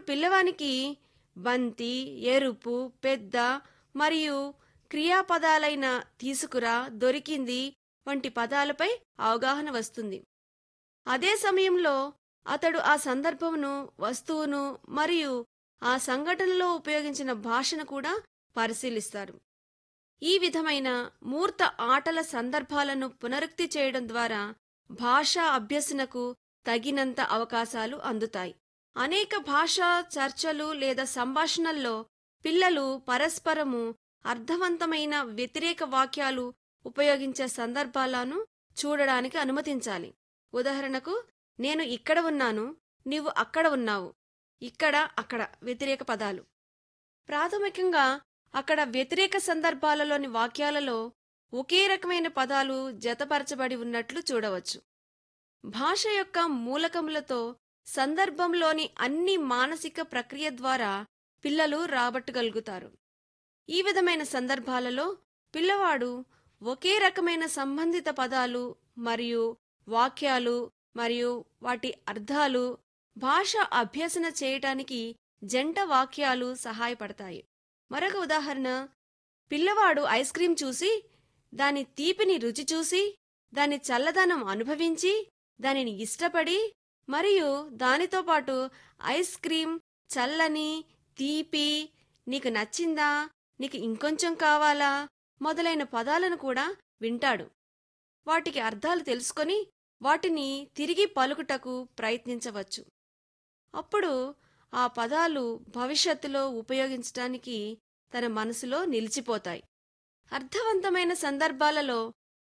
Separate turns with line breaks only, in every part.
పిల్లవానికి బంతి ఎరుపు పెద్ద మరియు క్రియాపదాలైన తీసుకురా దొరికింది వంటి పదాలపై అవగాహన వస్తుంది అదే సమయంలో అతడు ఆ సందర్భమును వస్తువును మరియు ఆ సంఘటనలో ఉపయోగించిన భాషను కూడా పరిశీలిస్తారు ఈ విధమైన మూర్త ఆటల సందర్భాలను పునరుక్తి చేయడం ద్వారా భాషా అభ్యసనకు తగినంత అవకాశాలు అందుతాయి అనేక భాషా చర్చలు లేదా సంభాషణల్లో పిల్లలు పరస్పరము అర్థవంతమైన వ్యతిరేక వాక్యాలు ఉపయోగించే సందర్భాలను చూడడానికి అనుమతించాలి ఉదాహరణకు నేను ఇక్కడ ఉన్నాను నీవు అక్కడ ఉన్నావు ఇక్కడ అక్కడ వ్యతిరేక పదాలు ప్రాథమికంగా అక్కడ వ్యతిరేక సందర్భాలలోని వాక్యాలలో ఒకే రకమైన పదాలు జతపరచబడి ఉన్నట్లు చూడవచ్చు భాష యొక్క మూలకములతో సందర్భంలోని అన్ని మానసిక ప్రక్రియ ద్వారా పిల్లలు రాబట్టగలుగుతారు ఈ విధమైన సందర్భాలలో పిల్లవాడు ఒకే రకమైన సంబంధిత పదాలు మరియు వాక్యాలు మరియు వాటి అర్థాలు భాష అభ్యసన చేయటానికి జంట వాక్యాలు సహాయపడతాయి మరొక ఉదాహరణ పిల్లవాడు ఐస్ క్రీం చూసి దాని తీపిని రుచి చూసి దాని చల్లదనం అనుభవించి దానిని ఇష్టపడి మరియు దానితో పాటు ఐస్ క్రీం చల్లని తీపి నీకు నచ్చిందా నీకు ఇంకొంచెం కావాలా మొదలైన పదాలను కూడా వింటాడు వాటికి అర్థాలు తెలుసుకొని వాటిని తిరిగి పలుకుటకు ప్రయత్నించవచ్చు అప్పుడు ఆ పదాలు భవిష్యత్తులో ఉపయోగించటానికి తన మనసులో నిలిచిపోతాయి అర్థవంతమైన సందర్భాలలో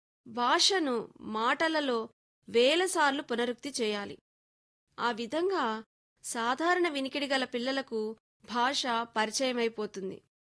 భాషను మాటలలో వేలసార్లు పునరుక్తి చేయాలి ఆ విధంగా సాధారణ వినికిడి గల పిల్లలకు భాష పరిచయమైపోతుంది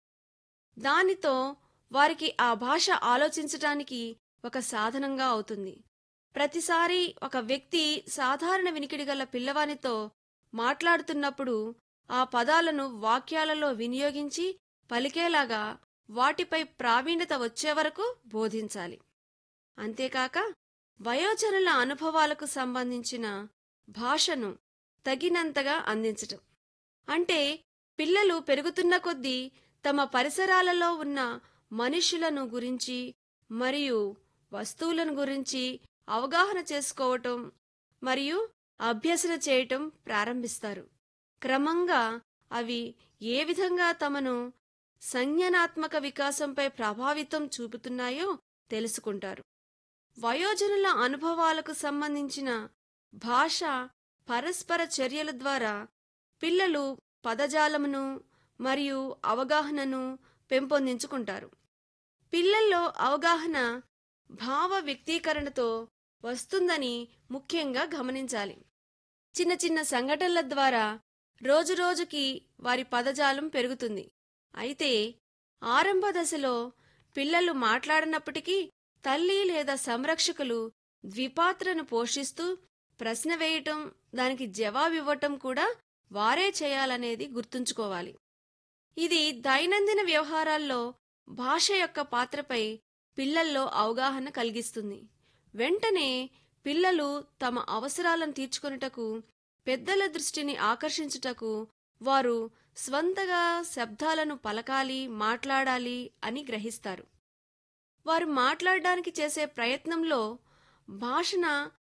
దానితో వారికి ఆ భాష ఆలోచించటానికి ఒక సాధనంగా అవుతుంది ప్రతిసారి ఒక వ్యక్తి సాధారణ వినికిడి గల పిల్లవానితో మాట్లాడుతున్నప్పుడు ఆ పదాలను వాక్యాలలో వినియోగించి పలికేలాగా వాటిపై ప్రావీణ్యత వచ్చే వరకు బోధించాలి అంతేకాక వయోజనుల అనుభవాలకు సంబంధించిన భాషను తగినంతగా అందించటం అంటే పిల్లలు పెరుగుతున్న కొద్దీ తమ పరిసరాలలో ఉన్న మనుషులను గురించి మరియు వస్తువులను గురించి అవగాహన చేసుకోవటం మరియు అభ్యసన చేయటం ప్రారంభిస్తారు క్రమంగా అవి ఏ విధంగా తమను సంజ్ఞానాత్మక వికాసంపై ప్రభావితం చూపుతున్నాయో తెలుసుకుంటారు వయోజనుల అనుభవాలకు సంబంధించిన భాష పరస్పర చర్యల ద్వారా పిల్లలు పదజాలమును మరియు అవగాహనను పెంపొందించుకుంటారు పిల్లల్లో అవగాహన భావ వ్యక్తీకరణతో వస్తుందని ముఖ్యంగా గమనించాలి చిన్న చిన్న సంఘటనల ద్వారా రోజురోజుకి వారి పదజాలం పెరుగుతుంది అయితే ఆరంభ దశలో పిల్లలు మాట్లాడనప్పటికీ తల్లి లేదా సంరక్షకులు ద్విపాత్రను పోషిస్తూ ప్రశ్న వేయటం దానికి జవాబివ్వటం కూడా వారే చేయాలనేది గుర్తుంచుకోవాలి ఇది దైనందిన వ్యవహారాల్లో భాష యొక్క పాత్రపై పిల్లల్లో అవగాహన కలిగిస్తుంది వెంటనే పిల్లలు తమ అవసరాలను తీర్చుకొనుటకు పెద్దల దృష్టిని ఆకర్షించుటకు వారు స్వంతగా శబ్దాలను పలకాలి మాట్లాడాలి అని గ్రహిస్తారు వారు మాట్లాడడానికి చేసే ప్రయత్నంలో భాషణ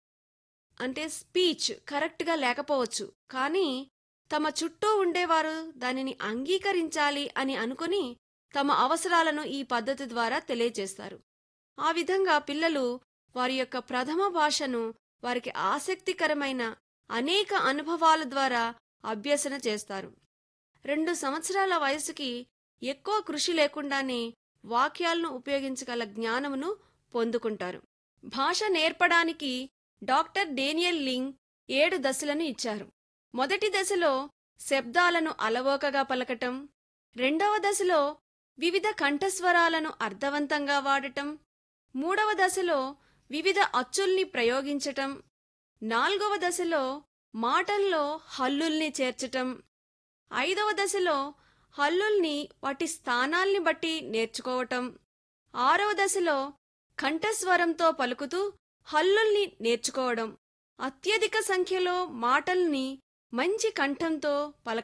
అంటే స్పీచ్ కరెక్ట్గా లేకపోవచ్చు కానీ తమ చుట్టూ ఉండేవారు దానిని అంగీకరించాలి అని అనుకుని తమ అవసరాలను ఈ పద్ధతి ద్వారా తెలియజేస్తారు ఆ విధంగా పిల్లలు వారి యొక్క ప్రథమ భాషను వారికి ఆసక్తికరమైన అనేక అనుభవాల ద్వారా అభ్యసన చేస్తారు రెండు సంవత్సరాల వయసుకి ఎక్కువ కృషి లేకుండానే వాక్యాలను ఉపయోగించగల జ్ఞానమును పొందుకుంటారు భాష నేర్పడానికి డాక్టర్ డేనియల్ లింగ్ ఏడు దశలను ఇచ్చారు మొదటి దశలో శబ్దాలను అలవోకగా పలకటం రెండవ దశలో వివిధ కంఠస్వరాలను అర్థవంతంగా వాడటం మూడవ దశలో వివిధ అచ్చుల్ని ప్రయోగించటం నాల్గవ దశలో మాటల్లో హల్లుల్ని చేర్చటం ఐదవ దశలో హల్లుల్ని వాటి స్థానాల్ని బట్టి నేర్చుకోవటం ఆరవ దశలో కంఠస్వరంతో పలుకుతూ హల్లుల్ని నేర్చుకోవడం అత్యధిక సంఖ్యలో మాటల్ని మంచి కంఠంతో పలక